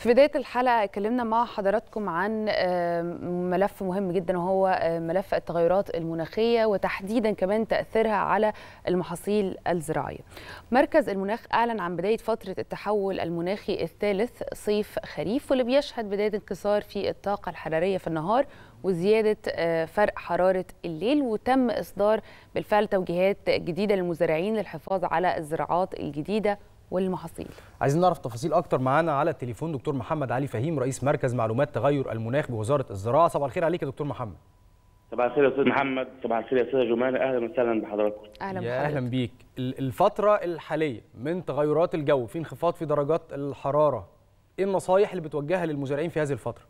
في بداية الحلقة اتكلمنا مع حضراتكم عن ملف مهم جدا وهو ملف التغيرات المناخية وتحديدا كمان تأثيرها على المحاصيل الزراعية مركز المناخ أعلن عن بداية فترة التحول المناخي الثالث صيف خريف واللي بيشهد بداية انكسار في الطاقة الحرارية في النهار وزيادة فرق حرارة الليل وتم إصدار بالفعل توجيهات جديدة للمزارعين للحفاظ على الزراعات الجديدة والمحاصيل عايزين نعرف تفاصيل اكتر معانا على التليفون دكتور محمد علي فهيم رئيس مركز معلومات تغير المناخ بوزاره الزراعه صباح الخير عليك يا دكتور محمد صباح الخير يا استاذ محمد صباح الخير يا استاذه جمانه اهلا وسهلا بحضراتكم اهلا يا اهلا بيك الفتره الحاليه من تغيرات الجو في انخفاض في درجات الحراره ايه النصايح اللي بتوجهها للمزارعين في هذه الفتره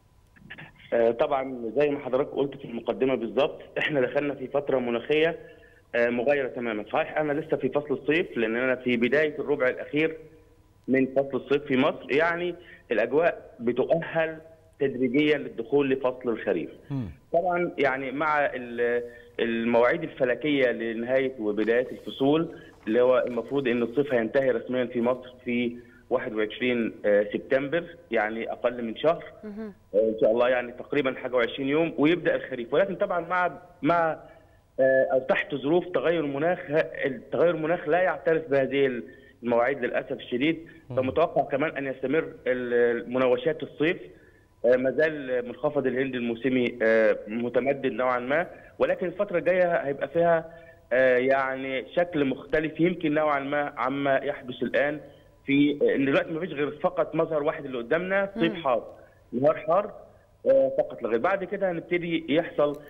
آه طبعا زي ما حضرتك قلت في المقدمه بالظبط احنا دخلنا في فتره مناخيه مغايره تماما صحيح انا لسه في فصل الصيف لان انا في بدايه الربع الاخير من فصل الصيف في مصر يعني الاجواء بتؤهل تدريجيا للدخول لفصل الخريف طبعا يعني مع المواعيد الفلكيه لنهايه وبدايه الفصول اللي هو المفروض ان الصيف هينتهي رسميا في مصر في 21 سبتمبر يعني اقل من شهر ان شاء الله يعني تقريبا حاجه و20 يوم ويبدا الخريف ولكن طبعا مع مع او تحت ظروف تغير المناخ التغير المناخ لا يعترف بهذه المواعيد للاسف الشديد فمتوقع كمان ان يستمر مناوشات الصيف ما زال منخفض الهند الموسمي متمدد نوعا ما ولكن الفتره الجايه هيبقى فيها يعني شكل مختلف يمكن نوعا ما عما يحدث الان في ان دلوقتي ما فيش غير فقط مظهر واحد اللي قدامنا صيف حار نهار حار فقط لا غير بعد كده هنبتدي يحصل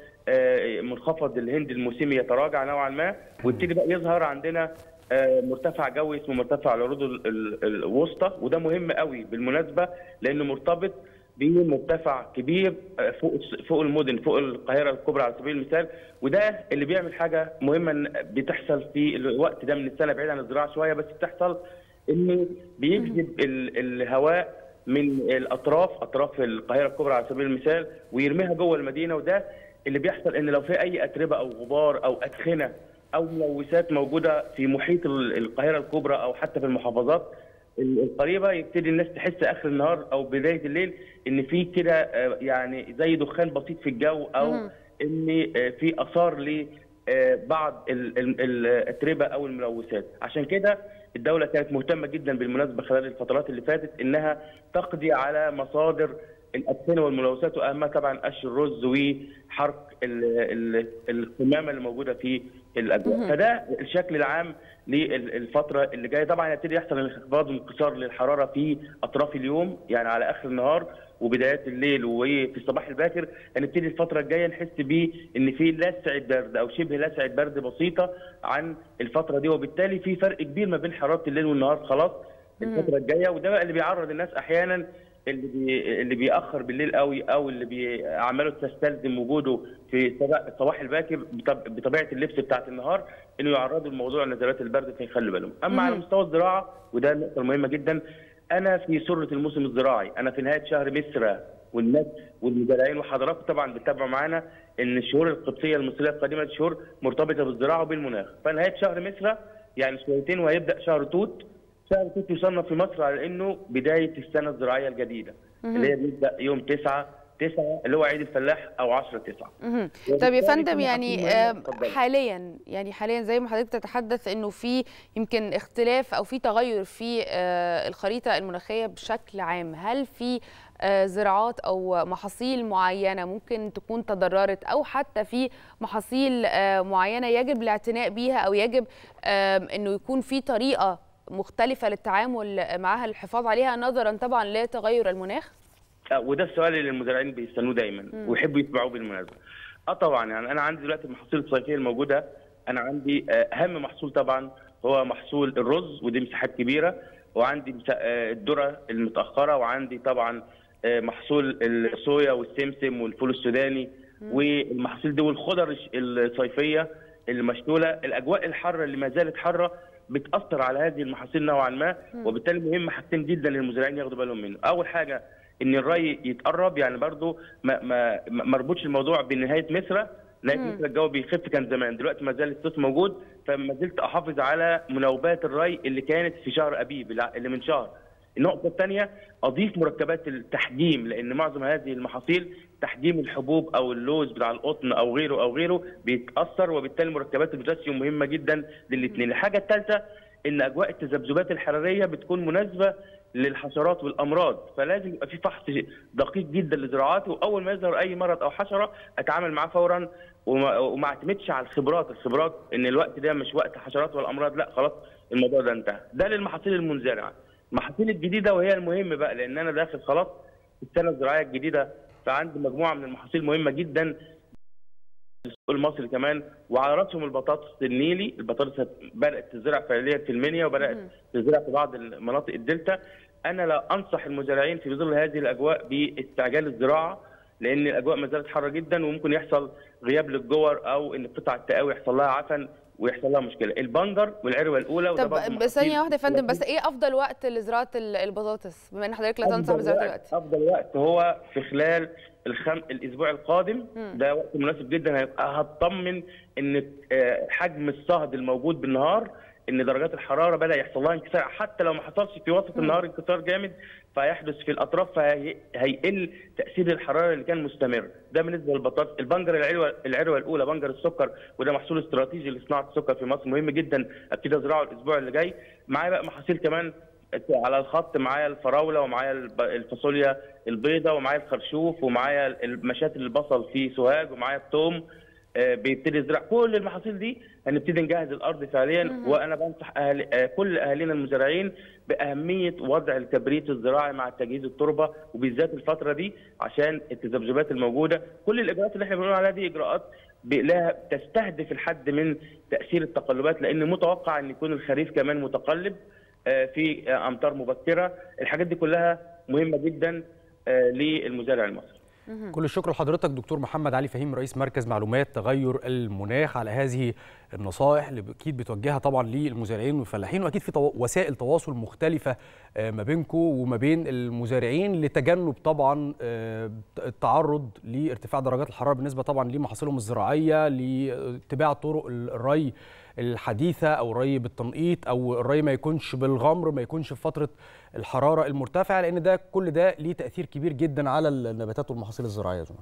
منخفض الهند الموسمي يتراجع نوعا ما ويبتدي بقى يظهر عندنا مرتفع جوي اسمه مرتفع العروض الوسطى وده مهم قوي بالمناسبه لانه مرتبط بمرتفع كبير فوق فوق المدن فوق القاهره الكبرى على سبيل المثال وده اللي بيعمل حاجه مهمه بتحصل في الوقت ده من السنه بعيد عن الزراعه شويه بس بتحصل انه بيجذب الهواء من الاطراف اطراف القاهره الكبرى على سبيل المثال ويرميها جوه المدينه وده اللي بيحصل ان لو في اي اتربه او غبار او ادخنه او ملوثات موجوده في محيط القاهره الكبرى او حتى في المحافظات القريبه يبتدي الناس تحس اخر النهار او بدايه الليل ان في كده يعني زي دخان بسيط في الجو او ان في اثار لبعض الاتربه او الملوثات عشان كده الدوله كانت مهتمه جدا بالمناسبه خلال الفترات اللي فاتت انها تقضي على مصادر الادخنه والملوثات واهمها طبعا قش الرز وحرق القمامه اللي موجوده في الاجواء فده الشكل العام للفتره اللي جايه طبعا هيبتدي يحصل انخفاض وانكسار للحراره في اطراف اليوم يعني على اخر النهار وبدايات الليل وفي الصباح الباكر هنبتدي الفتره الجايه نحس بيه ان في لسعه برد او شبه لسعه برد بسيطه عن الفتره دي وبالتالي في فرق كبير ما بين حراره الليل والنهار خلاص الفتره الجايه وده بقى اللي بيعرض الناس احيانا اللي بي اللي بيأخر بالليل قوي او اللي بيعمله تستلزم وجوده في الصباح الباكر بطبيعه اللبس بتاعت النهار انه يعرضوا لموضوع نزلات البرد فيخلي بالهم، اما على مستوى الزراعه وده النقطه المهمه جدا انا في سره الموسم الزراعي، انا في نهايه شهر مصر والناس والمزارعين وحضراتكم طبعا بتتابعوا معانا ان الشهور القبطيه المصريه القديمه دي شهور مرتبطه بالزراعه وبالمناخ، فنهايه شهر مصر يعني شويتين وهيبدا شهر توت شهر توت يصنف في مصر على انه بدايه السنه الزراعيه الجديده اللي هي بيبدا يوم 9 9 اللي هو عيد الفلاح او 10 9 طب يا فندم يعني حاليا يعني حاليا زي ما حضرتك تتحدث انه في يمكن اختلاف او في تغير في الخريطه المناخيه بشكل عام هل في زراعات او محاصيل معينه ممكن تكون تضررت او حتى في محاصيل معينه يجب الاعتناء بيها او يجب انه يكون في طريقه مختلفه للتعامل معها للحفاظ عليها نظرا طبعا لتغير المناخ وده السؤال اللي المزارعين بيستنوه دايما ويحبوا يتبعوه بالمناسبه اه طبعا يعني انا عندي دلوقتي المحاصيل الصيفيه الموجوده انا عندي اهم محصول طبعا هو محصول الرز ودي مساحات كبيره وعندي الذره المتاخره وعندي طبعا محصول الصويا والسمسم والفول السوداني والمحاصيل دي والخضر الصيفيه المشتوله الاجواء الحاره اللي ما زالت حاره بتاثر على هذه المحاصيل نوعا ما وبالتالي مهم حاجتين جدا للمزارعين ياخدوا بالهم منه اول حاجه ان الري يتقرب يعني برضو ما ما ما اربطش الموضوع بنهايه مصر نهايه مصر الجو بيخف كان زمان دلوقتي ما زال الصيف موجود فما زلت احافظ على مناوبات الري اللي كانت في شهر ابيب اللي من شهر النقطه الثانيه اضيف مركبات التحجيم لان معظم هذه المحاصيل تحجيم الحبوب او اللوز بتاع القطن او غيره او غيره بيتاثر وبالتالي مركبات البوتاسيوم مهمه جدا للاثنين الحاجه الثالثه ان اجواء التذبذبات الحراريه بتكون مناسبه للحشرات والامراض فلازم يبقى في فحص دقيق جدا لزراعاتي واول ما يظهر اي مرض او حشره اتعامل معاه فورا وما, وما اعتمدش على الخبرات الخبرات ان الوقت ده مش وقت حشرات ولا امراض لا خلاص الموضوع ده انتهى ده للمحاصيل المنزرعه المحاصيل الجديده وهي المهم بقى لان انا داخل خلاص في السنه الزراعيه الجديده فعندي مجموعه من المحاصيل مهمه جدا السوق المصري كمان وعلى راسهم البطاطس النيلي البطاطس بدات تزرع فعليا في المنيا وبدات تزرع في بعض المناطق الدلتا انا لا انصح المزارعين في ظل هذه الاجواء باستعجال الزراعه لان الاجواء ما زالت حاره جدا وممكن يحصل غياب للجور او ان قطع التقاوي يحصل لها عفن ويحصل لها مشكله البنجر والعروه الاولى طب ثانيه واحده يا فندم بس ايه افضل وقت لزراعه البطاطس بما ان حضرتك لا تنصح بزراعه الوقت افضل وقت هو في خلال الخم... الاسبوع القادم م. ده وقت مناسب جدا هيبقى هتطمن ان حجم الصهد الموجود بالنهار ان درجات الحراره بدا يحصل لها انكسار حتى لو ما حصلش في وسط م. النهار انكسار جامد فهيحدث في الاطراف فهيقل تاثير الحراره اللي كان مستمر ده بالنسبه للبطاطس البنجر العروه العروه الاولى بنجر السكر وده محصول استراتيجي لصناعه السكر في مصر مهم جدا ابتدي ازرعه الاسبوع اللي جاي معايا بقى محاصيل كمان على الخط معايا الفراوله ومعايا الفاصوليا البيضاء ومعايا الخرشوف ومعايا مشاتل البصل في سوهاج ومعايا الثوم بيبتدي يزرع كل المحاصيل دي هنبتدي نجهز الارض فعليا وانا بنصح أهل كل اهالينا المزارعين باهميه وضع الكبريت الزراعي مع تجهيز التربه وبالذات الفتره دي عشان التذبذبات الموجوده كل الاجراءات اللي احنا بنقول عليها دي اجراءات لها تستهدف الحد من تاثير التقلبات لان متوقع ان يكون الخريف كمان متقلب في امطار مبكره الحاجات دي كلها مهمه جدا للمزارع المصري كل الشكر لحضرتك دكتور محمد علي فهيم رئيس مركز معلومات تغير المناخ على هذه النصائح اللي اكيد بتوجهها طبعا للمزارعين والفلاحين واكيد في طو... وسائل تواصل مختلفه ما بينكم وما بين المزارعين لتجنب طبعا التعرض لارتفاع درجات الحراره بالنسبه طبعا لمحاصيلهم الزراعيه لاتباع طرق الري الحديثه او الري بالتنقيط او الري ما يكونش بالغمر ما يكونش في فتره الحراره المرتفعه لان ده كل ده ليه تاثير كبير جدا على النباتات والمحاصيل الزراعيه